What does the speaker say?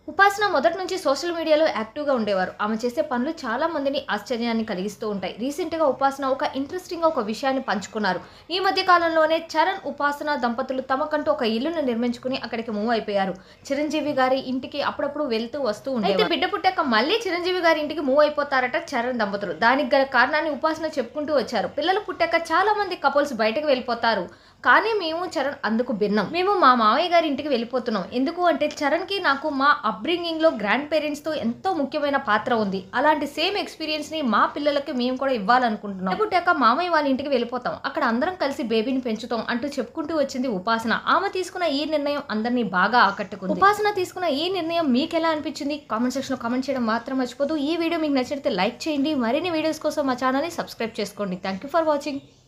ఉపాసన మొదటి నుంచి సోషల్ మీడియాలో యాక్టివ్గా ఉండేవారు ఆమె చేసే పనులు చాలా మందిని ఆశ్చర్యాన్ని కలిగిస్తూ ఉంటాయి రీసెంట్గా ఉపాసన ఒక ఇంట్రెస్టింగ్ ఒక విషయాన్ని పంచుకున్నారు ఈ మధ్య కాలంలోనే చరణ్ ఉపాసన దంపతులు తమకంటూ ఒక ఇల్లును నిర్మించుకుని అక్కడికి మూవ్ అయిపోయారు చిరంజీవి గారి ఇంటికి అప్పుడప్పుడు వెళ్తూ వస్తూ ఉంటే అయితే బిడ్డ పుట్టాక మళ్ళీ చిరంజీవి గారి ఇంటికి మూవ్ అయిపోతారట చరణ్ దంపతులు దానికి గల కారణాన్ని ఉపాసన చెప్పుకుంటూ వచ్చారు పిల్లలు పుట్టాక చాలా మంది కపుల్స్ బయటకు వెళ్ళిపోతారు కానీ మేము చరణ్ అందుకు భిన్నం మేము మా మామయ్య గారి ఇంటికి వెళ్ళిపోతున్నాం ఎందుకు అంటే చరణ్కి నాకు మా అప్బ్రింగింగ్లో గ్రాండ్ పేరెంట్స్తో ఎంతో ముఖ్యమైన పాత్ర ఉంది అలాంటి సేమ్ ఎక్స్పీరియన్స్ని మా పిల్లలకి మేము కూడా ఇవ్వాలనుకుంటున్నాం పుట్టాక మామయ్య వాళ్ళ ఇంటికి వెళ్ళిపోతాం అక్కడ అందరం కలిసి బేబీని పెంచుతాం అంటూ చెప్పుకుంటూ వచ్చింది ఉపాసన ఆమె తీసుకున్న ఈ నిర్ణయం అందరినీ బాగా ఆకట్టుకుంది ఉపాసన తీసుకున్న ఈ నిర్ణయం మీకు ఎలా అనిపించింది కామెంట్ సెక్షన్లో కామెంట్ చేయడం మాత్రం మర్చిపోదు ఈ వీడియో మీకు నచ్చితే లైక్ చేయండి మరిన్ని వీడియోస్ కోసం మా ఛానల్ని సబ్స్క్రైబ్ చేసుకోండి థ్యాంక్ యూ ఫర్ వాచింగ్